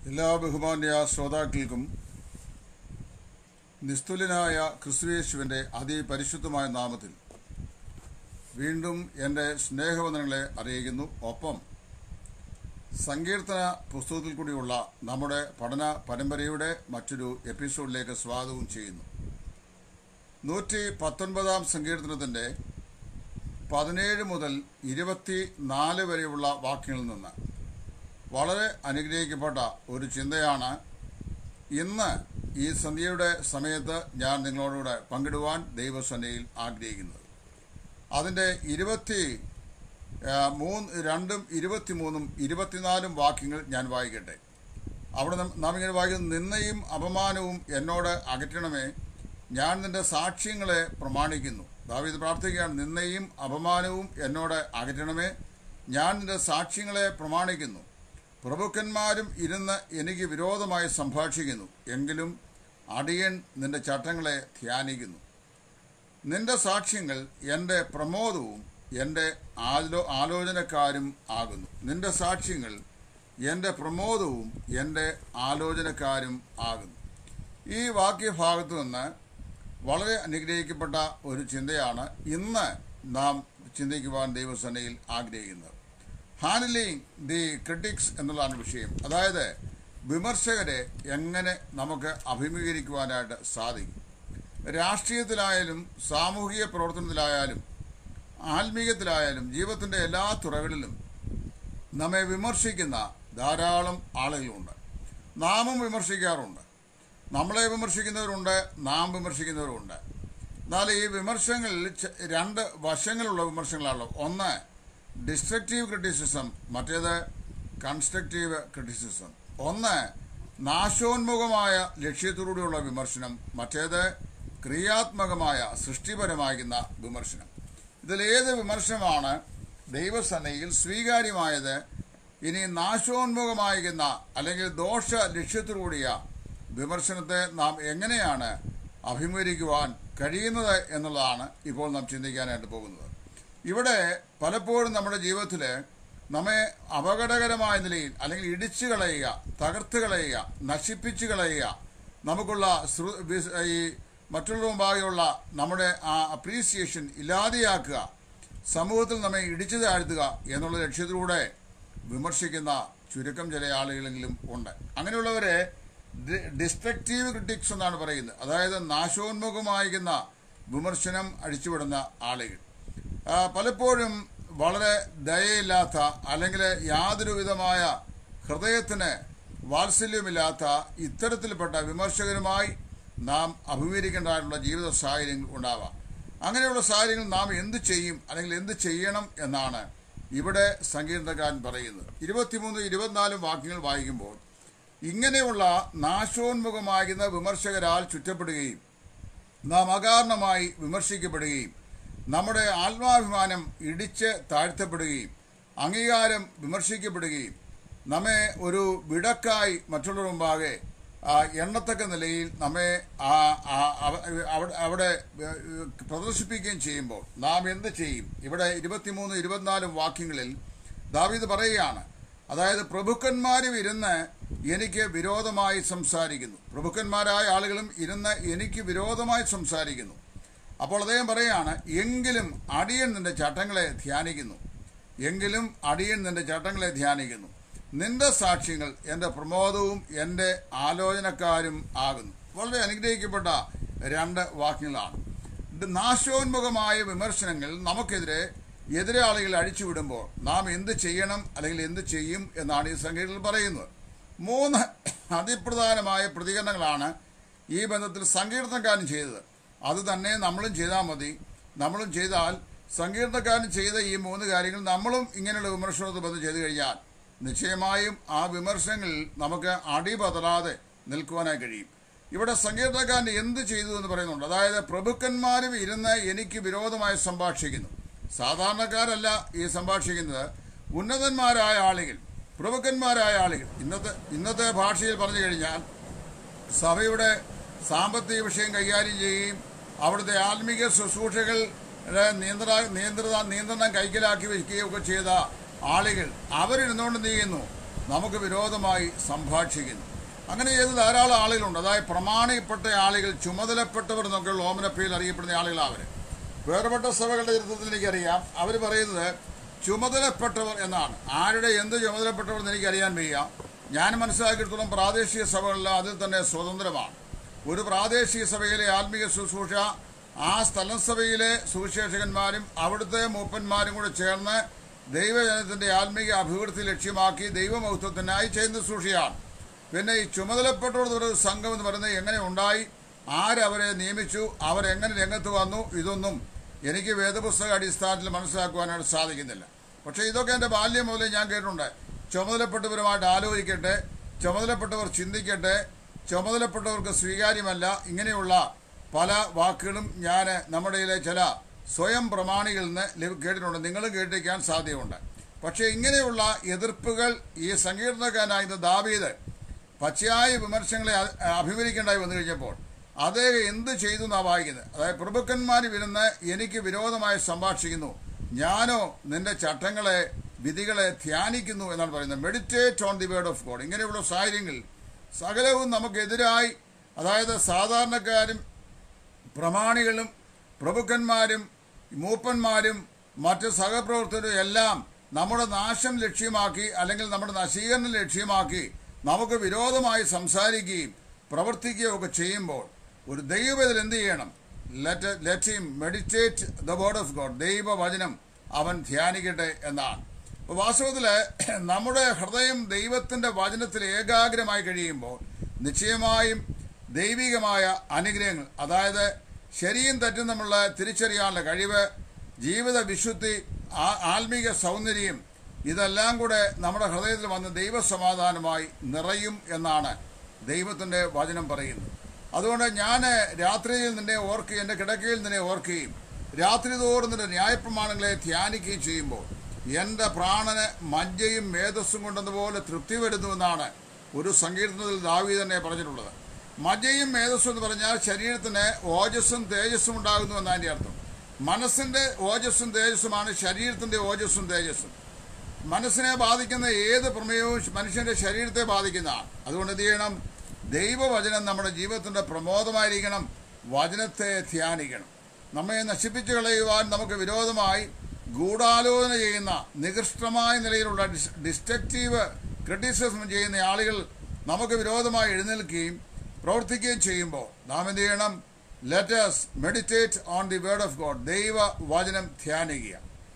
എല്ലാ ബഹുമാന്യ ശ്രോതാക്കൾക്കും നിസ്തുലനായ ക്രിസ്തുയേശുവിന്റെ അതിപരിശുദ്ധമായ നാമത്തിൽ വീണ്ടും എൻ്റെ സ്നേഹവന്ദനങ്ങളെ അറിയിക്കുന്നു ഒപ്പം സങ്കീർത്തന പുസ്തകത്തിൽ കൂടിയുള്ള നമ്മുടെ പഠന പരമ്പരയുടെ മറ്റൊരു എപ്പിസോഡിലേക്ക് സ്വാഗതവും ചെയ്യുന്നു നൂറ്റി പത്തൊൻപതാം സങ്കീർത്തനത്തിൻ്റെ പതിനേഴ് മുതൽ ഇരുപത്തി നാല് വരെയുള്ള വാക്യങ്ങളിൽ നിന്ന് വളരെ അനുഗ്രഹിക്കപ്പെട്ട ഒരു ചിന്തയാണ് ഇന്ന് ഈ സന്ധ്യയുടെ സമയത്ത് ഞാൻ നിങ്ങളോടുകൂടെ പങ്കിടുവാൻ ദൈവസന്നയിൽ ആഗ്രഹിക്കുന്നത് അതിൻ്റെ ഇരുപത്തി ആ, മൂന്ന് രണ്ടും ഇരുപത്തിമൂന്നും ഇരുപത്തിനാലും വാക്യങ്ങൾ ഞാൻ വായിക്കട്ടെ അവിടെ നം- നാം ഇങ്ങനെ വായിക്കുന്നത് നിന്നയും അപമാനവും എന്നോട് അകറ്റണമേ ഞാൻ നിന്റെ സാക്ഷ്യങ്ങളെ പ്രമാണിക്കുന്നു ദാവീദ് പ്രാർത്ഥിക്കുകയാണ് നിന്നയും അപമാനവും എന്നോട് അകറ്റണമേ ഞാൻ നിന്റെ സാക്ഷ്യങ്ങളെ പ്രമാണിക്കുന്നു പ്രഭുക്കന്മാരും ഇരുന്ന് എനിക്ക് വിരോധമായി സംഭാഷിക്കുന്നു എങ്കിലും അടിയൻ നിന്റെ ചട്ടങ്ങളെ ധ്യാനിക്കുന്നു നിന്റെ സാക്ഷ്യങ്ങൾ എൻ്റെ പ്രമോദവും എൻ്റെ ആലോ ആലോചനക്കാരും ആകുന്നു നിന്റെ സാക്ഷ്യങ്ങൾ എൻ്റെ പ്രമോദവും എൻ്റെ ആലോചനക്കാരും ആകുന്നു ഈ വാക്യഭാഗത്തു നിന്ന് വളരെ അനുഗ്രഹിക്കപ്പെട്ട ഒരു ചിന്തയാണ് ഇന്ന് നാം ചിന്തിക്കുവാൻ ദൈവസേനയിൽ ആഗ്രഹിക്കുന്നത് ഹാൻഡ്ലിങ് ദി ക്രിട്ടിക്സ് എന്നുള്ളതാണ് വിഷയം അതായത് വിമർശകരെ എങ്ങനെ നമുക്ക് അഭിമുഖീകരിക്കുവാനായിട്ട് സാധിക്കും രാഷ്ട്രീയത്തിലായാലും സാമൂഹിക പ്രവർത്തനത്തിലായാലും ആത്മീയത്തിലായാലും ജീവിതത്തിൻ്റെ എല്ലാ തുറകളിലും നമ്മെ വിമർശിക്കുന്ന ധാരാളം ആളുകളുണ്ട് നാമും വിമർശിക്കാറുണ്ട് നമ്മളെ വിമർശിക്കുന്നവരുണ്ട് നാം വിമർശിക്കുന്നവരുണ്ട് എന്നാൽ ഈ വിമർശനങ്ങളിൽ ച- രണ്ട് വശങ്ങളുള്ള വിമർശനങ്ങളാണല്ലോ ഒന്ന് ഡിസ്ട്രക്റ്റീവ് ക്രിറ്റിസിസം മറ്റേത് കൺസ്ട്രക്റ്റീവ് ക്രിറ്റിസിസം ഒന്ന് നാശോന്മുഖമായ ലക്ഷ്യത്തോടുകൂടിയുള്ള വിമർശനം മറ്റേത് ക്രിയാത്മകമായ സൃഷ്ടിപരമാകുന്ന വിമർശനം ഇതിലേത് വിമർശനമാണ് ദൈവസന്നയിൽ സ്വീകാര്യമായത് ഇനി നാശോന്മുഖമാകുന്ന അല്ലെങ്കിൽ ദോഷ ലക്ഷ്യത്തോടുകൂടിയ വിമർശനത്തെ നാം എങ്ങനെയാണ് അഭിമുഖീകരിക്കുവാൻ കഴിയുന്നത് എന്നുള്ളതാണ് ഇപ്പോൾ നാം ചിന്തിക്കാനായിട്ട് പോകുന്നത് ഇവിടെ പലപ്പോഴും നമ്മുടെ ജീവിതത്തിൽ നമ്മെ അപകടകരമായ നിലയിൽ അല്ലെങ്കിൽ ഇടിച്ചു കളയുക തകർത്ത് കളയുക നശിപ്പിച്ചു കളയുക നമുക്കുള്ള ശ്രു- വിസ്- ഈ മറ്റുള്ള മുമ്പാകെയുള്ള നമ്മുടെ ആ അപ്രീസിയേഷൻ ഇല്ലാതെയാക്കുക സമൂഹത്തിൽ നമ്മെ ഇടിച്ചു താഴ്ത്തുക എന്നുള്ള ലക്ഷ്യത്തിലൂടെ വിമർശിക്കുന്ന ചുരുക്കം ചില ആളുകളെങ്കിലും ഉണ്ട് അങ്ങനെയുള്ളവരെ ഡിസ്ട്രക്റ്റീവ് ക്രിട്ടിക്സ് എന്നാണ് പറയുന്നത് അതായത് നാശോന്മുഖമായിരിക്കുന്ന വിമർശനം അഴിച്ചുവിടുന്ന ആളുകൾ ആ, പലപ്പോഴും വളരെ ദയയില്ലാത്ത അല്ലെങ്കിൽ യാതൊരു വിധമായ ഹൃദയത്തിന് വാത്സല്യമില്ലാത്ത ഇത്തരത്തിൽപ്പെട്ട വിമർശകരുമായി നാം അഭിമുഖീകരിക്കേണ്ടതായിട്ടുള്ള ജീവിത സാഹചര്യങ്ങൾ ഉണ്ടാവാം അങ്ങനെയുള്ള സാഹചര്യങ്ങൾ നാം എന്ത് ചെയ്യും അല്ലെങ്കിൽ എന്ത് ചെയ്യണം എന്നാണ് ഇവിടെ സങ്കീർണകാരൻ പറയുന്നത് ഇരുപത്തിമൂന്ന് ഇരുപത്തിനാലും വാക്യങ്ങൾ വായിക്കുമ്പോൾ ഇങ്ങനെയുള്ള നാശോന്മുഖമാകുന്ന വിമർശകരാൽ ചുറ്റപ്പെടുകയും നാം അകാരണമായി വിമർശിക്കപ്പെടുകയും നമ്മുടെ ആത്മാഭിമാനം ഇടിച്ച് താഴ്ത്തപ്പെടുകയും അംഗീകാരം വിമർശിക്കപ്പെടുകയും നമ്മെ ഒരു വിടക്കായി മറ്റുള്ളവർ മുമ്പാകെ ആ, എണ്ണത്തക്ക നിലയിൽ നമ്മെ ആ, ആ, അവ- അവിടെ അവിടെ ഏഹ്, പ്രദർശിപ്പിക്കുകയും ചെയ്യുമ്പോൾ നാം എന്ത് ചെയ്യും ഇവിടെ ഇരുപത്തിമൂന്ന് ഇരുപത്തിനാലും വാക്യങ്ങളിൽ ദാവീദ് പറയുകയാണ് അതായത് പ്രഭുക്കന്മാരും ഇരുന്ന് എനിക്ക് വിരോധമായി സംസാരിക്കുന്നു പ്രഭുക്കന്മാരായ ആളുകളും ഇരുന്ന് എനിക്ക് വിരോധമായി സംസാരിക്കുന്നു അപ്പോൾ അദ്ദേഹം പറയാണ് എങ്കിലും അടിയൻ നിന്റെ ചട്ടങ്ങളെ ധ്യാനിക്കുന്നു എങ്കിലും അടിയൻ നിന്റെ ചട്ടങ്ങളെ ധ്യാനിക്കുന്നു നിന്റെ സാക്ഷ്യങ്ങൾ എൻ്റെ പ്രമോദവും എൻ്റെ ആലോചനക്കാരും ആകുന്നു വളരെ അനുഗ്രഹിക്കപ്പെട്ട രണ്ട് വാക്യങ്ങളാണ് ഇത് നാശോന്മുഖമായ വിമർശനങ്ങൾ നമുക്കെതിരെ എതിരാളികൾ അഴിച്ചുവിടുമ്പോൾ നാം എന്ത് ചെയ്യണം അല്ലെങ്കിൽ എന്ത് ചെയ്യും എന്നാണ് ഈ സംഖ്യകളിൽ പറയുന്നത് മൂന്ന് അതിപ്രധാനമായ പ്രതികരണങ്ങളാണ് ഈ ബന്ധത്തിൽ സങ്കീർത്തനക്കാരൻ ചെയ്തത് അത് തന്നെ നമ്മളും ചെയ്താൽ മതി നമ്മളും ചെയ്താൽ സങ്കീർത്തനക്കാരൻ ചെയ്ത ഈ മൂന്ന് കാര്യങ്ങൾ നമ്മളും ഇങ്ങനെയുള്ള വിമർശനത്തെ ബന്ധം ചെയ്തു കഴിഞ്ഞാൽ നിശ്ചയമായും ആ വിമർശനങ്ങളിൽ നമുക്ക് അടിപതറാതെ നിൽക്കുവാനായി കഴിയും ഇവിടെ സങ്കീർത്തനക്കാരൻ എന്ത് ചെയ്തു എന്ന് പറയുന്നുണ്ട് അതായത് പ്രഭുക്കന്മാരും ഇരുന്ന് എനിക്ക് വിരോധമായി സംഭാഷിക്കുന്നു സാധാരണക്കാരല്ല ഈ സംഭാഷിക്കുന്നത് ഉന്നതന്മാരായ ആളുകൾ പ്രഭുക്കന്മാരായ ആളുകൾ ഇന്നത്തെ ഇന്നത്തെ ഭാഷയിൽ പറഞ്ഞു കഴിഞ്ഞാൽ സഭയുടെ സാമ്പത്തിക വിഷയം കൈകാര്യം ചെയ്യുകയും അവിടുത്തെ ആത്മീക ശുശ്രൂഷകൾ നിയന്ത്ര നിയന്ത്രണ നിയന്ത്രണം കൈക്കലാക്കി വയ്ക്കുകയും ഒക്കെ ചെയ്ത ആളുകൾ അവരിരുന്നുകൊണ്ട് എന്ത് ചെയ്യുന്നു നമുക്ക് വിരോധമായി സംഭാഷിക്കുന്നു അങ്ങനെ ചെയ്ത് ധാരാളം ആളുകളുണ്ട് അതായത് പ്രമാണിപ്പെട്ട ആളുകൾ ചുമതലപ്പെട്ടവർ എന്നൊക്കെയുള്ള ഓമനപ്പയിൽ അറിയപ്പെടുന്ന ആളുകളാണ് അവർ വേർപെട്ട സഭകളുടെ ചരിത്രത്തിൽ എനിക്കറിയാം അവർ പറയുന്നത് ചുമതലപ്പെട്ടവർ എന്നാണ് ആരുടെ എന്ത് ചുമതലപ്പെട്ടവർ എന്ന് എനിക്കറിയാൻ വയ്യ ഞാൻ മനസ്സിലാക്കിയിടത്തോളം പ്രാദേശിക സഭകളിൽ അതിൽ തന്നെ സ്വതന്ത്രമാണ് ഒരു പ്രാദേശിക സഭയിലെ ആത്മീയ ശുശ്രൂഷ ആ സ്ഥലം സഭയിലെ സുവിശേഷകന്മാരും അവിടുത്തെ മൂപ്പന്മാരും കൂടെ ചേർന്ന് ദൈവജനത്തിന്റെ ആത്മീയ അഭിവൃദ്ധി ലക്ഷ്യമാക്കി ദൈവമഹത്വത്തിനായി ചെയ്യുന്ന ശുശ്രൂഷയാണ് പിന്നെ ഈ ചുമതലപ്പെട്ടവർ ഒരു സംഘം എന്ന് പറയുന്നത് എങ്ങനെ ഉണ്ടായി ആരവരെ നിയമിച്ചു അവരെങ്ങനെ രംഗത്ത് വന്നു ഇതൊന്നും എനിക്ക് വേദപുസ്തക അടിസ്ഥാനത്തിൽ മനസ്സിലാക്കുവാനായിട്ട് സാധിക്കുന്നില്ല പക്ഷേ ഇതൊക്കെ എൻ്റെ ബാല്യം മുതലേ ഞാൻ കേട്ടിട്ടുണ്ട് ചുമതലപ്പെട്ടവരുമായിട്ട് ആലോചിക്കട്ടെ ചുമതലപ്പെട്ടവർ ചിന്തിക്കട്ടെ ചുമതലപ്പെട്ടവർക്ക് സ്വീകാര്യമല്ല ഇങ്ങനെയുള്ള പല വാക്കുകളും ഞാൻ നമ്മുടെ ഇതിലെ ചില സ്വയം പ്രമാണികളിൽ നിന്ന് ലഭി- കേട്ടിട്ടുണ്ട് നിങ്ങളും കേട്ടിരിക്കാൻ സാധ്യതയുണ്ട് പക്ഷേ ഇങ്ങനെയുള്ള എതിർപ്പുകൾ ഈ സങ്കീർണക്കാരനായിരുന്ന ദാവീദ് പച്ചയായ വിമർശനങ്ങളെ അ- അഭിമുഖീകരിക്കേണ്ടായി വന്നു കഴിഞ്ഞപ്പോൾ അദ്ദേഹം എന്ത് ചെയ്തു എന്നാ വായിക്കുന്നത് അതായത് പ്രഭുക്കന്മാർ വിരുന്ന് എനിക്ക് വിരോധമായി സംഭാഷിക്കുന്നു ഞാനോ നിന്റെ ചട്ടങ്ങളെ വിധികളെ ധ്യാനിക്കുന്നു എന്നാണ് പറയുന്നത് meditate on the word of God ഇങ്ങനെയുള്ള സാഹചര്യങ്ങളിൽ സകലവും നമുക്കെതിരായി അതായത് സാധാരണക്കാരും പ്രമാണികളും പ്രഭുക്കന്മാരും മൂപ്പന്മാരും മറ്റ് സഹപ്രവർത്തകരും എല്ലാം നമ്മുടെ നാശം ലക്ഷ്യമാക്കി അല്ലെങ്കിൽ നമ്മുടെ നശീകരണം ലക്ഷ്യമാക്കി നമുക്ക് വിരോധമായി സംസാരിക്കുകയും പ്രവർത്തിക്കുകയും ഒക്കെ ചെയ്യുമ്പോൾ ഒരു ദൈവത്തിൽ എന്ത് ചെയ്യണം let let him meditate the word of God ദൈവവചനം അവൻ ധ്യാനിക്കട്ടെ എന്നാണ് അപ്പോൾ വാസ്തവത്തിൽ നമ്മുടെ ഹൃദയം ദൈവത്തിന്റെ വചനത്തിൽ ഏകാഗ്രമായി കഴിയുമ്പോൾ നിശ്ചയമായും ദൈവികമായ അനുഗ്രഹങ്ങൾ അതായത് ശരിയും തെറ്റും തമ്മിലുള്ള തിരിച്ചറിയാനുള്ള കഴിവ് ജീവിത വിശുദ്ധി ആ- ആത്മീക സൗന്ദര്യം ഇതെല്ലാം കൂടെ നമ്മുടെ ഹൃദയത്തിൽ വന്ന് ദൈവസമാധാനമായി നിറയും എന്നാണ് ദൈവത്തിന്റെ വചനം പറയുന്നത് അതുകൊണ്ട് ഞാൻ രാത്രിയിൽ നിന്നെ ഓർക്കുകയും എൻ്റെ കിടക്കയിൽ നിന്നെ ഓർക്കുകയും രാത്രി തോറും നിന്റെ ന്യായപ്രമാണങ്ങളെ ധ്യാനിക്കുകയും ചെയ്യുമ്പോൾ എൻ്റെ പ്രാണന് മജ്ജയും മേധസ്സും കൊണ്ടെന്നപോലെ തൃപ്തി വരുന്നുവെന്നാണ് ഒരു സങ്കീർത്തനത്തിൽ ദാവി തന്നെ പറഞ്ഞിട്ടുള്ളത് മജ്ജയും മേധസ്സും എന്ന് പറഞ്ഞാൽ ശരീരത്തിന് ഓജസ്സും തേജസ്സും ഉണ്ടാകുന്നു എന്നതിൻ്റെ അർത്ഥം മനസ്സിന്റെ ഓജസ്സും തേജസ്സുമാണ് ശരീരത്തിന്റെ ഓജസ്സും തേജസ്സും മനസ്സിനെ ബാധിക്കുന്ന ഏത് പ്രമേയവും മനുഷ്യന്റെ ശരീരത്തെ ബാധിക്കുന്നതാണ് അതുകൊണ്ട് എന്ത് ചെയ്യണം ദൈവവചനം നമ്മുടെ ജീവിതത്തിന്റെ പ്രമോദമായിരിക്കണം വചനത്തെ ധ്യാനിക്കണം നമ്മെ നശിപ്പിച്ചു കളയുവാൻ നമുക്ക് വിരോധമായി ഗൂഢാലോചന ചെയ്യുന്ന നികൃഷ്ടമായ നിലയിലുള്ള ഡിസ്- ഡിസ്ട്രക്റ്റീവ് ക്രിറ്റിസിസം ചെയ്യുന്ന ആളുകൾ നമുക്ക് വിരോധമായി എഴുന്നേൽക്കുകയും പ്രവർത്തിക്കുകയും ചെയ്യുമ്പോൾ നാം എന്ത് ചെയ്യണം let's meditate on the word of God ദൈവ വചനം ധ്യാനിക്കുക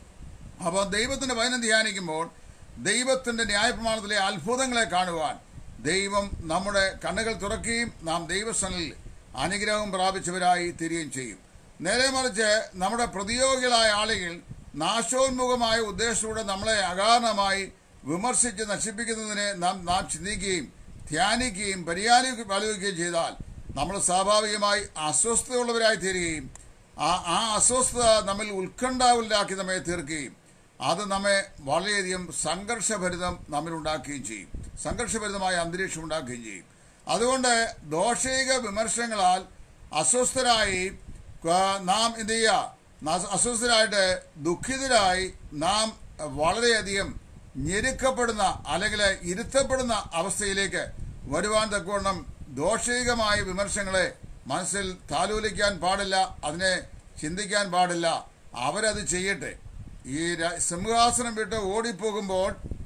അപ്പോൾ ദൈവത്തിന്റെ വചനം ധ്യാനിക്കുമ്പോൾ ദൈവത്തിന്റെ ന്യായപ്രമാണത്തിലെ അത്ഭുതങ്ങളെ കാണുവാൻ ദൈവം നമ്മുടെ കണ്ണുകൾ തുറക്കുകയും നാം ദൈവസ്ഥനിൽ അനുഗ്രഹം പ്രാപിച്ചവരായി തീരുകയും ചെയ്യും നേരെ മറിച്ച് നമ്മുടെ പ്രതിയോഗികളായ ആളുകൾ നാശോന്മുഖമായ ഉദ്ദേശത്തോടെ നമ്മളെ അകാരണമായി വിമർശിച്ച് നശിപ്പിക്കുന്നതിനെ നാം നാം ചിന്തിക്കുകയും ധ്യാനിക്കുകയും പരിയാലി- ആലോചിക്കുകയും ചെയ്താൽ നമ്മൾ സ്വാഭാവികമായി അസ്വസ്ഥതയുള്ളവരായി തീരുകയും ആ ആ അസ്വസ്ഥത നമ്മിൽ ഉത്കണ്ഠാവുലാക്കി നമ്മെ തീർക്കുകയും അത് നമ്മെ വളരെയധികം സംഘർഷഭരിതം നമ്മിൽ ഉണ്ടാക്കുകയും ചെയ്യും സംഘർഷഭരിതമായ അന്തരീക്ഷം ഉണ്ടാക്കുകയും ചെയ്യും അതുകൊണ്ട് ദോഷൈക വിമർശനങ്ങളാൽ അസ്വസ്ഥരായി ആ, നാം എന്ത് ചെയ്യുക ന- അസ്വസ്ഥരായിട്ട് ദുഃഖിതരായി നാം വളരെയധികം ഞെരുക്കപ്പെടുന്ന അല്ലെങ്കിൽ ഇരുത്തപ്പെടുന്ന അവസ്ഥയിലേക്ക് വരുവാൻ തക്കവണ്ണം ദോഷൈകമായ വിമർശനങ്ങളെ മനസ്സിൽ താലോലിക്കാൻ പാടില്ല അതിനെ ചിന്തിക്കാൻ പാടില്ല അവരത് ചെയ്യട്ടെ ഈ ര- സിംഹാസനം വിട്ട് ഓടിപ്പോകുമ്പോൾ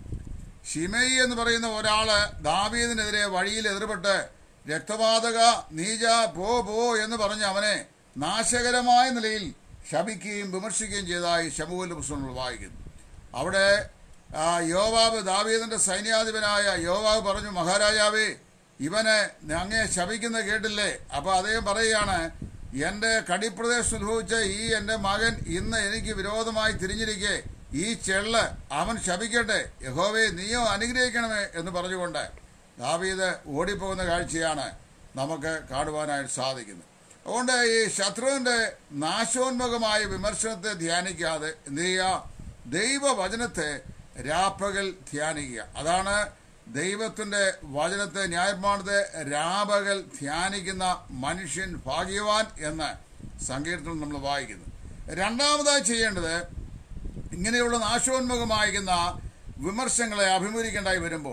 ഷിമയി എന്ന് പറയുന്ന ഒരാള് ദാവീദിനെതിരെ വഴിയിൽ എതിർപ്പെട്ട് രക്തപാതക നീജ പോ പോ എന്ന് പറഞ്ഞ് അവനെ നാശകരമായ നിലയിൽ ശപിക്കുകയും വിമർശിക്കുകയും ചെയ്തതായി ശമുവിന്റെ പുസ്തകങ്ങൾ വായിക്കുന്നു അവിടെ ആ, യോവാബ് ദാവീദിന്റെ സൈന്യാധിപനായ യോവാബ് പറഞ്ഞു മഹാരാജാവേ ഇവനെ അങ്ങേ ശപിക്കുന്ന കേട്ടില്ലേ അപ്പൊ അദ്ദേഹം പറയുകയാണ് എന്റെ കടിപ്രദേശം ഉത്ഭവിച്ച ഈ എന്റെ മകൻ ഇന്ന് എനിക്ക് വിരോധമായി തിരിഞ്ഞിരിക്കെ ഈ ചെള്ള് അവൻ ശപിക്കട്ടെ യഹോവേ നീയോ അനുഗ്രഹിക്കണമേ എന്ന് പറഞ്ഞുകൊണ്ട് ദാവീദ് ഓടിപ്പോകുന്ന കാഴ്ചയാണ് നമുക്ക് കാണുവാനായിട്ട് സാധിക്കുന്നത് അതുകൊണ്ട് ഈ ശത്രുവിന്റെ നാശോന്മുഖമായ വിമർശനത്തെ ധ്യാനിക്കാതെ എന്ത് ചെയ്യുക ദൈവവചനത്തെ രാപ്പകൽ ധ്യാനിക്കുക അതാണ് ദൈവത്തിന്റെ വചനത്തെ ന്യായപ്രമാണത്തെ രാപകൽ ധ്യാനിക്കുന്ന മനുഷ്യൻ ഭാഗ്യവാൻ എന്ന് സങ്കീർത്തനം നമ്മൾ വായിക്കുന്നു രണ്ടാമതായി ചെയ്യേണ്ടത് ഇങ്ങനെയുള്ള നാശോന്മുഖമായിരിക്കുന്ന വിമർശനങ്ങളെ അഭിമുഖീകരിക്കേണ്ടായി വരുമ്പോൾ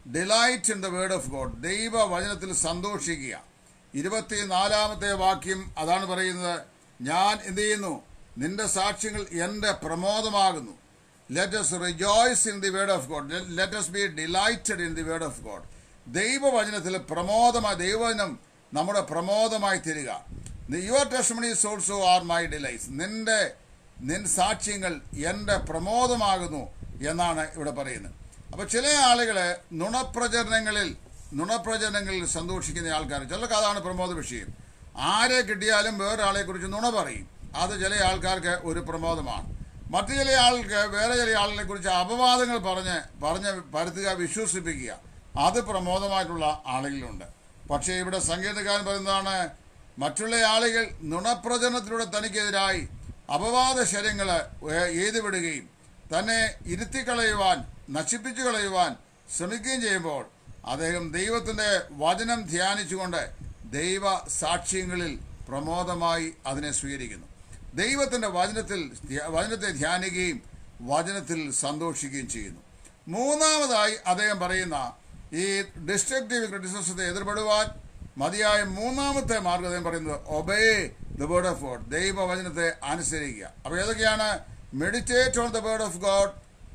delight in the word of God ദൈവ വചനത്തിൽ സന്തോഷിക്കുക ഇരുപത്തിനാലാമത്തെ വാക്യം അതാണ് പറയുന്നത് ഞാൻ എന്ത് ചെയ്യുന്നു നിന്റെ സാക്ഷ്യങ്ങൾ എന്റെ പ്രമോദമാകുന്നു let us rejoice in the word of God let us be delighted in the word of God ദൈവവചനത്തിൽ പ്രമോദമായി ദൈവവചനം നമ്മുടെ പ്രമോദമായി തരിക your testimonies also are my delights നിന്റെ നിൻ സാക്ഷ്യങ്ങൾ എൻ്റെ പ്രമോദമാകുന്നു എന്നാണ് ഇവിടെ പറയുന്നത് അപ്പൊ ചില ആളുകള് നുണപ്രചരണങ്ങളിൽ നുണപ്രചരണങ്ങളിൽ സന്തോഷിക്കുന്ന ആൾക്കാർ ചിലർക്ക് അതാണ് പ്രമോദ വിഷയം ആരെ കിട്ടിയാലും വേറൊരാളെ കുറിച്ച് നുണ പറയും അത് ചില ആൾക്കാർക്ക് ഒരു പ്രമോദമാണ് മറ്റു ചില ആൾക്ക് വേറെ ചില ആളുകളെ കുറിച്ച് അപവാദങ്ങൾ പറഞ്ഞ് പറഞ്ഞ് പരത്തുക വിശ്വസിപ്പിക്കുക അത് പ്രമോദമായിട്ടുള്ള ആളുകളുണ്ട് പക്ഷേ ഇവിടെ സംഗീതക്കാരൻ പറയുന്നതാണ് മറ്റുള്ള ആളുകൾ നുണപ്രചരണത്തിലൂടെ തനിക്കെതിരായി അപവാദ ശരങ്ങൾ എഴുതിവിടുകയും തന്നെ ഇരുത്തിക്കളയുവാൻ നശിപ്പിച്ചു കളയുവാൻ ശ്രമിക്കുകയും ചെയ്യുമ്പോൾ അദ്ദേഹം ദൈവത്തിന്റെ വചനം ധ്യാനിച്ചുകൊണ്ട് ദൈവ സാക്ഷ്യങ്ങളിൽ പ്രമോദമായി അതിനെ സ്വീകരിക്കുന്നു ദൈവത്തിന്റെ വചനത്തിൽ വചനത്തെ ധ്യാനിക്കുകയും വചനത്തിൽ സന്തോഷിക്കുകയും ചെയ്യുന്നു മൂന്നാമതായി അദ്ദേഹം പറയുന്ന ഈ ഡിസ്ട്രക്റ്റീവ് ക്രിറ്റിസിസത്തെ എതിർപ്പെടുവാൻ മതിയായ മൂന്നാമത്തെ മാർഗം അദ്ദേഹം പറയുന്നത് obey the word of God ദൈവവചനത്തെ അനുസരിക്കുക അപ്പൊ ഏതൊക്കെയാണ് meditate on the word of God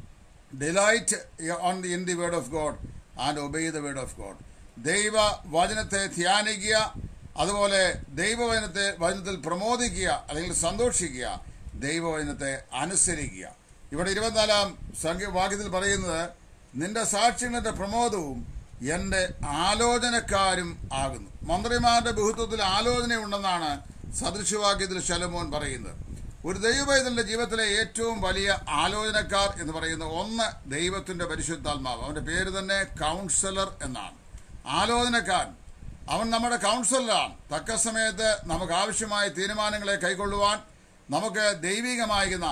delight on the in the word of God and obey the word of God ദൈവ വചനത്തെ ധ്യാനിക്കുക അതുപോലെ ദൈവവചനത്തെ വചനത്തിൽ പ്രമോദിക്കുക അല്ലെങ്കിൽ സന്തോഷിക്കുക ദൈവവചനത്തെ അനുസരിക്കുക ഇവിടെ ഇരുപത്തിനാലാം സംഖ്യ വാക്യത്തിൽ പറയുന്നത് നിന്റെ സാക്ഷ്യങ്ങളുടെ പ്രമോദവും എന്റെ ആലോചനക്കാരും ആകുന്നു മന്ത്രിമാരുടെ ബഹുത്വത്തിൽ ആലോചനയുണ്ടെന്നാണ് സദൃശവാക്യത്തിൽ ശലമോൻ പറയുന്നത് ഒരു ദൈവപൈതലിന്റെ ജീവിതത്തിലെ ഏറ്റവും വലിയ ആലോചനക്കാർ എന്ന് പറയുന്ന ഒന്ന് ദൈവത്തിന്റെ പരിശുദ്ധാത്മാവ് അവന്റെ പേര് തന്നെ കൗൺസിലർ എന്നാണ് ആലോചനക്കാരൻ അവൻ നമ്മുടെ കൗൺസിലറാണ് തക്ക സമയത്ത് നമുക്ക് ആവശ്യമായ തീരുമാനങ്ങളെ കൈക്കൊള്ളുവാൻ നമുക്ക് ദൈവികമായിരുന്ന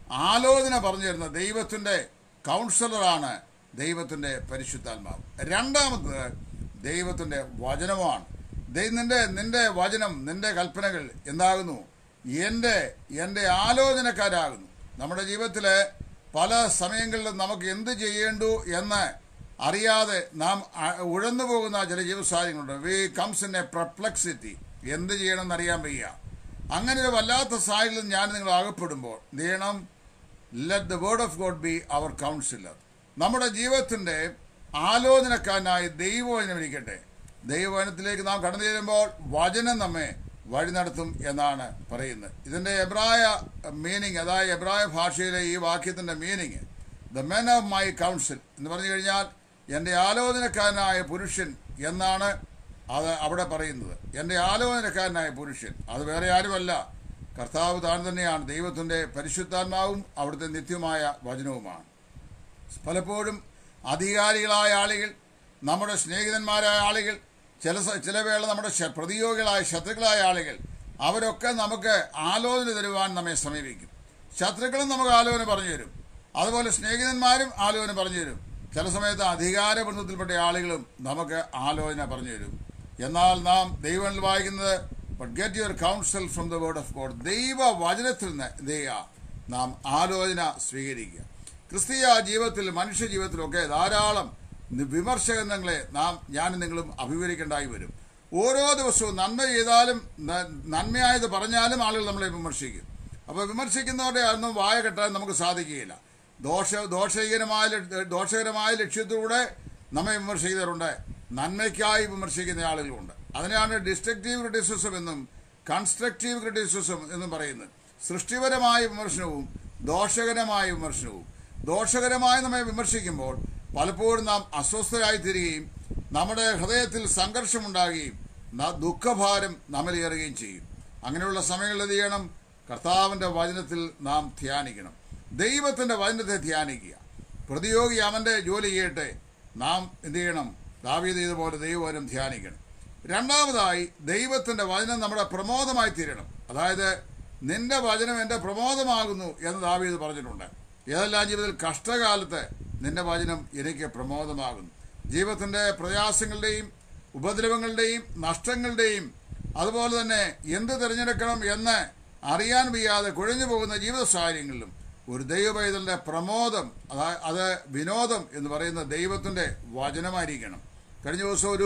ആലോചന പറഞ്ഞു തരുന്ന ദൈവത്തിന്റെ കൗൺസിലറാണ് ദൈവത്തിന്റെ പരിശുദ്ധാത്മാവ് രണ്ടാമത് ദൈവത്തിന്റെ വചനമാണ് ദൈ- നിന്റെ നിന്റെ വചനം നിന്റെ കൽപ്പനകൾ എന്താകുന്നു എന്റെ എന്റെ ആലോചനക്കാരാകുന്നു നമ്മുടെ ജീവിതത്തിലെ പല സമയങ്ങളിലും നമുക്ക് എന്ത് ചെയ്യേണ്ടു എന്ന് അറിയാതെ നാം അ- ഉഴന്നു പോകുന്ന ചില ജീവസാഹചര്യങ്ങളുണ്ട് we comes in a perplexity എന്ത് ചെയ്യണമെന്ന് അറിയാൻ വയ്യ അങ്ങനെ ഒരു വല്ലാത്ത സാഹചര്യം ഞാൻ നിങ്ങൾ അകപ്പെടുമ്പോൾ എന്ത് ചെയ്യണം let the word of God be our counsellor നമ്മുടെ ജീവിതത്തിന്റെ ആലോചനക്കാരനായി ദൈവവചനം ഇരിക്കട്ടെ ദൈവവചനത്തിലേക്ക് നാം കടന്നു ചെല്ലുമ്പോൾ വചനം നമ്മെ വഴി നടത്തും എന്നാണ് പറയുന്നത് ഇതിന്റെ എബ്രായ മീനിങ് അതായത് എബ്രായ ഭാഷയിലെ ഈ വാക്യത്തിന്റെ meaning the men of my counsel എന്ന് പറഞ്ഞു കഴിഞ്ഞാൽ എൻ്റെ ആലോചനക്കാരനായ പുരുഷൻ എന്നാണ് അത് അവിടെ പറയുന്നത് എൻ്റെ ആലോചനക്കാരനായ പുരുഷൻ അത് വേറെ ആരുമല്ല കർത്താവ് താൻ തന്നെയാണ് ദൈവത്തിന്റെ പരിശുദ്ധാത്മാവും അവിടുത്തെ നിത്യമായ വചനവുമാണ് പലപ്പോഴും അധികാരികളായ ആളുകൾ നമ്മുടെ സ്നേഹിതന്മാരായ ആളുകൾ ചില സ- ചില വേള നമ്മുടെ ശ- പ്രതിയോഗികളായ ശത്രുക്കളായ ആളുകൾ അവരൊക്കെ നമുക്ക് ആലോചന തരുവാൻ നമ്മെ സമീപിക്കും ശത്രുക്കളും നമുക്ക് ആലോചന പറഞ്ഞു തരും അതുപോലെ സ്നേഹിതന്മാരും ആലോചന പറഞ്ഞു തരും ചില സമയത്ത് അധികാര ബന്ധത്തിൽപ്പെട്ട ആളുകളും നമുക്ക് ആലോചന പറഞ്ഞു തരും എന്നാൽ നാം ദൈവത്തിൽ വായിക്കുന്നത് but get your counsel from the word of God ദൈവ വചനത്തിൽ നിന്ന് എന്ത് ചെയ്യുക നാം ആലോചന സ്വീകരിക്കുക ക്രിസ്തീയ ജീവിതത്തിൽ മനുഷ്യ ജീവിതത്തിലൊക്കെ ധാരാളം നി- വിമർശനങ്ങളെ നാം ഞാനും നിങ്ങളും അഭിമുഖീകരിക്കേണ്ടായി വരും ഓരോ ദിവസവും നന്മ ചെയ്താലും ന- നന്മയായത് പറഞ്ഞാലും ആളുകൾ നമ്മളെ വിമർശിക്കും അപ്പോൾ വിമർശിക്കുന്നവരുടെ ഒന്നും വായ കെട്ടാൻ നമുക്ക് സാധിക്കുകയില്ല ദോഷ ദോഷകരമായ ല- ദോഷകരമായ ലക്ഷ്യത്തിലൂടെ നമ്മെ വിമർശിക്കുന്നവരുണ്ട് നന്മയ്ക്കായി വിമർശിക്കുന്ന ആളുകളുണ്ട് അതിനെയാണ് ഡിസ്ട്രക്റ്റീവ് ക്രിറ്റിസിസം എന്നും കൺസ്ട്രക്റ്റീവ് ക്രിറ്റിസിസം എന്നും പറയുന്നത് സൃഷ്ടിപരമായ വിമർശനവും ദോഷകരമായ വിമർശനവും ദോഷകരമായി നമ്മെ വിമർശിക്കുമ്പോൾ പലപ്പോഴും നാം അസ്വസ്ഥരായി തീരുകയും നമ്മുടെ ഹൃദയത്തിൽ സംഘർഷമുണ്ടാകുകയും ന- ദുഃഖഭാരം നമ്മലേറുകയും ചെയ്യും അങ്ങനെയുള്ള സമയങ്ങളിൽ എന്ത് ചെയ്യണം കർത്താവിന്റെ വചനത്തിൽ നാം ധ്യാനിക്കണം ദൈവത്തിന്റെ വചനത്തെ ധ്യാനിക്കുക പ്രതിയോഗി അവന്റെ ജോലി ചെയ്യട്ടെ നാം എന്ത് ചെയ്യണം ദാവീദ് ചെയ്തപോലെ ദൈവവചനം ധ്യാനിക്കണം രണ്ടാമതായി ദൈവത്തിന്റെ വചനം നമ്മുടെ പ്രമോദമായി തീരണം അതായത് നിന്റെ വചനം എന്റെ പ്രമോദമാകുന്നു എന്ന് ദാവീദ് പറഞ്ഞിട്ടുണ്ട് ഏതെല്ലാം ജീവിതത്തിൽ കഷ്ടകാലത്ത് നിന്റെ വചനം എനിക്ക് പ്രമോദമാകുന്നു ജീവിതത്തിന്റെ പ്രയാസങ്ങളുടെയും ഉപദ്രവങ്ങളുടെയും നഷ്ടങ്ങളുടെയും അതുപോലെ തന്നെ എന്ത് തിരഞ്ഞെടുക്കണം എന്ന് അറിയാൻ വയ്യാതെ കുഴഞ്ഞു പോകുന്ന ജീവിത സാഹചര്യങ്ങളിലും ഒരു ദൈവപൈതലിന്റെ പ്രമോദം അതാ അത് വിനോദം എന്ന് പറയുന്ന ദൈവത്തിന്റെ വചനമായിരിക്കണം കഴിഞ്ഞ ദിവസം ഒരു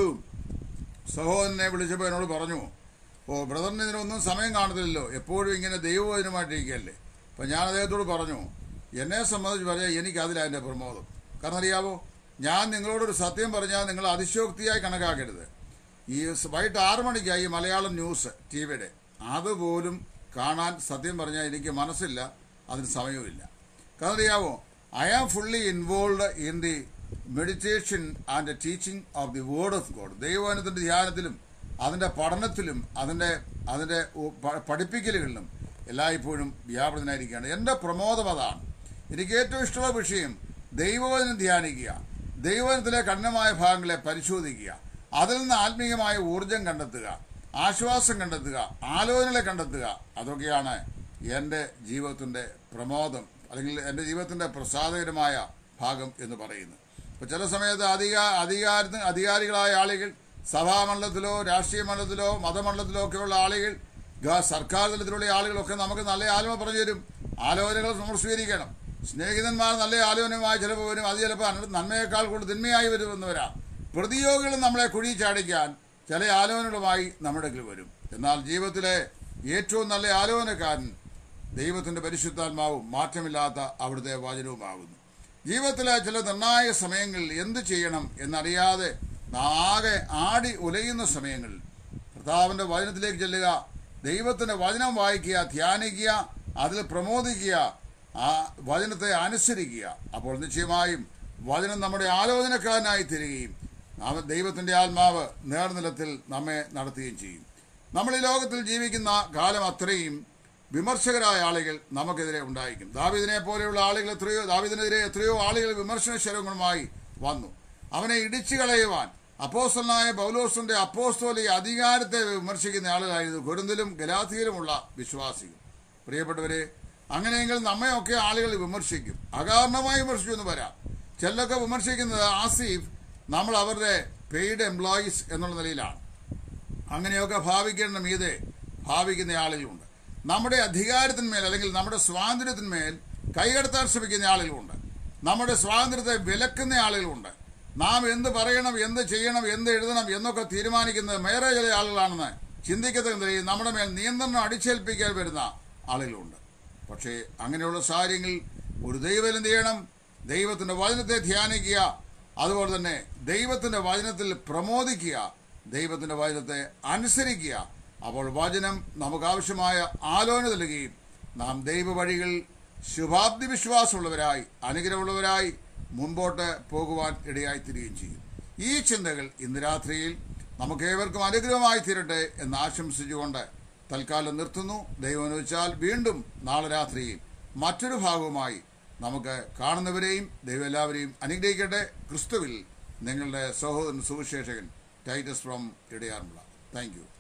സഹോദരനെ വിളിച്ചപ്പോൾ എന്നോട് പറഞ്ഞു ഓ ബ്രദറിന് ഇതിനൊന്നും സമയം കാണത്തില്ലല്ലോ എപ്പോഴും ഇങ്ങനെ ദൈവവചനമായിട്ടിരിക്കുകയല്ലേ അപ്പം ഞാൻ അദ്ദേഹത്തോട് പറഞ്ഞു എന്നെ സംബന്ധിച്ച് പറയാം എനിക്ക് അതിലാണ് എൻ്റെ പ്രമോദം കാരണം അറിയാവോ ഞാൻ നിങ്ങളോടൊരു സത്യം പറഞ്ഞാൽ നിങ്ങൾ അതിശോക്തിയായി കണക്കാക്കരുത് ഈ സ് വൈകിട്ട് ആറു മണിക്കായി ഈ മലയാളം ന്യൂസ് ടി വിയുടെ അതുപോലും കാണാൻ സത്യം പറഞ്ഞാൽ എനിക്ക് മനസ്സില്ല അതിന് സമയവുമില്ല കാരണം അറിയാവോ I am fully involve in the meditation and teaching of the word of God ദൈവവചനത്തിന്റെ ധ്യാനത്തിലും അതിന്റെ പഠനത്തിലും അതിന്റെ അതിന്റെ ഉ- പ- പഠിപ്പിക്കലുകളിലും എല്ലായ്പ്പോഴും വ്യാപൃതനായിരിക്കുകയാണ് എൻ്റെ പ്രമോദം അതാണ് എനിക്ക് ഏറ്റവും ഇഷ്ടമുള്ള വിഷയം ദൈവവചനം ധ്യാനിക്കുക ദൈവവചനത്തിലെ കഠിനമായ ഭാഗങ്ങളെ പരിശോധിക്കുക അതിൽ നിന്ന് ആത്മീയമായ ഊർജം കണ്ടെത്തുക ആശ്വാസം കണ്ടെത്തുക ആലോചനകളെ കണ്ടെത്തുക അതൊക്കെയാണ് എൻ്റെ ജീവിതത്തിൻ്റെ പ്രമോദം അല്ലെങ്കിൽ എൻ്റെ ജീവിതത്തിൻ്റെ പ്രസാദകരമായ ഭാഗം എന്ന് പറയുന്നത് ഇപ്പോൾ ചില സമയത്ത് അധികാ അധികാരത്തിന് അധികാരികളായ ആളുകൾ സഭാമണ്ഡലത്തിലോ രാഷ്ട്രീയ മണ്ഡലത്തിലോ മതമണ്ഡലത്തിലോ ഒക്കെയുള്ള ആളുകൾ ഗ- സർക്കാർ തലത്തിലുള്ള ആളുകളൊക്കെ നമുക്ക് നല്ല ആലോചന പറഞ്ഞു തരും ആലോചനകൾ നമ്മൾ സ്വീകരിക്കണം സ്നേഹിതന്മാർ നല്ല ആലോചനയുമായി ചിലപ്പോൾ വരും അത് ചിലപ്പോൾ അന- നന്മയേക്കാൾ കൂടുതൽ തിന്മയായി വരുമെന്ന് വരാം പ്രതിയോഗികൾ നമ്മളെ കുഴി ചാടിക്കാൻ ചില ആലോചനകളുമായി നമ്മുടെ അടുക്കൽ വരും എന്നാൽ ജീവിതത്തിലെ ഏറ്റവും നല്ല ആലോചനക്കാരൻ ദൈവത്തിന്റെ പരിശുദ്ധാത്മാവും മാറ്റമില്ലാത്ത അവിടുത്തെ വചനവുമാകുന്നു ജീവിതത്തിലെ ചില നിർണായക സമയങ്ങളിൽ എന്ത് ചെയ്യണം എന്നറിയാതെ ആകെ ആടി ഉലയുന്ന സമയങ്ങളിൽ കർത്താവിന്റെ വചനത്തിലേക്ക് ചെല്ലുക ദൈവത്തിന്റെ വചനം വായിക്കുക ധ്യാനിക്കുക അതിൽ പ്രമോദിക്കുക ആ വചനത്തെ അനുസരിക്കുക അപ്പോൾ നിശ്ചയമായും വചനം നമ്മുടെ ആലോചനക്കാരനായി തീരുകയും അവൻ ദൈവത്തിന്റെ ആത്മാവ് നേർനിലത്തിൽ നമ്മെ നടത്തുകയും ചെയ്യും നമ്മൾ ഈ ലോകത്തിൽ ജീവിക്കുന്ന കാലം അത്രയും വിമർശകരായ ആളുകൾ നമുക്കെതിരെ ഉണ്ടായിരിക്കും ദാവിദിനെ പോലെയുള്ള ആളുകൾ എത്രയോ ദാവിദിനെതിരെ എത്രയോ ആളുകൾ വിമർശന ശരങ്ങളുമായി വന്നു അവനെ ഇടിച്ചു കളയുവാൻ അപ്പോസ്റ്റലായ പൗലോസിന്റെ അപ്പോസ്തോലിക അധികാരത്തെ വിമർശിക്കുന്ന ആളുകളായിരുന്നു കൊരുന്തിലും ഗലാത്തിയിലുമുള്ള വിശ്വാസികൾ പ്രിയപ്പെട്ടവരെ അങ്ങനെയെങ്കിൽ നമ്മയൊക്കെ ആളുകൾ വിമർശിക്കും അകാരണമായി വിമർശിച്ചു എന്ന് വരാം ചിലരൊക്കെ വിമർശിക്കുന്നത് ആസിഫ് നമ്മൾ അവരുടെ പെയ്ഡ് എംപ്ലോയീസ് എന്നുള്ള നിലയിലാണ് അങ്ങനെയൊക്കെ ഭാവിക്കേണ്ട മീതെ ഭാവിക്കുന്ന ആളുകളുണ്ട് നമ്മുടെ അധികാരത്തിന്മേൽ അല്ലെങ്കിൽ നമ്മുടെ സ്വാതന്ത്ര്യത്തിന്മേൽ കൈകടത്താൻ ശ്രമിക്കുന്ന ആളുകളുണ്ട് നമ്മുടെ സ്വാതന്ത്ര്യത്തെ വിലക്കുന്ന ആളുകളുണ്ട് നാം എന്ത് പറയണം എന്ത് ചെയ്യണം എന്ത് എഴുതണം എന്നൊക്കെ തീരുമാനിക്കുന്നത് മേറെ ചില ആളുകളാണെന്ന് ചിന്തിക്കത്തക്ക നിലയിൽ നമ്മുടെ മേൽ നിയന്ത്രണം അടിച്ചേൽപ്പിക്കാൻ വരുന്ന ആളുകളുണ്ട് പക്ഷേ അങ്ങനെയുള്ള സാഹചര്യങ്ങളിൽ ഒരു ദൈവം എന്ത് ചെയ്യണം ദൈവത്തിന്റെ വചനത്തെ ധ്യാനിക്കുക അതുപോലെ തന്നെ ദൈവത്തിന്റെ വചനത്തിൽ പ്രമോദിക്കുക ദൈവത്തിന്റെ വചനത്തെ അനുസരിക്കുക അപ്പോൾ വചനം നമുക്ക് ആവശ്യമായ ആലോചന നൽകുകയും നാം ദൈവ വഴികൾ ശുഭാബ്ദി വിശ്വാസമുള്ളവരായി അനുഗ്രഹമുള്ളവരായി മുമ്പോട്ട് പോകുവാൻ ഇടയായിത്തീരുകയും ചെയ്യും ഈ ചിന്തകൾ ഇന്ന് രാത്രിയിൽ നമുക്ക് ഏവർക്കും അനുഗ്രഹമായി തീരട്ടെ എന്ന് ആശംസിച്ചുകൊണ്ട് തൽക്കാലം നിർത്തുന്നു ദൈവം അനുവദിച്ചാൽ വീണ്ടും നാളെ രാത്രിയിൽ മറ്റൊരു ഭാഗവുമായി നമുക്ക് കാണുന്നവരെയും ദൈവം എല്ലാവരെയും അനുഗ്രഹിക്കട്ടെ ക്രിസ്തുവിൽ നിങ്ങളുടെ സഹോദരൻ സുവിശേഷകൻ ടൈറ്റസ് ഫ്രം ഇടയാറുമുള്ള താങ്ക് യു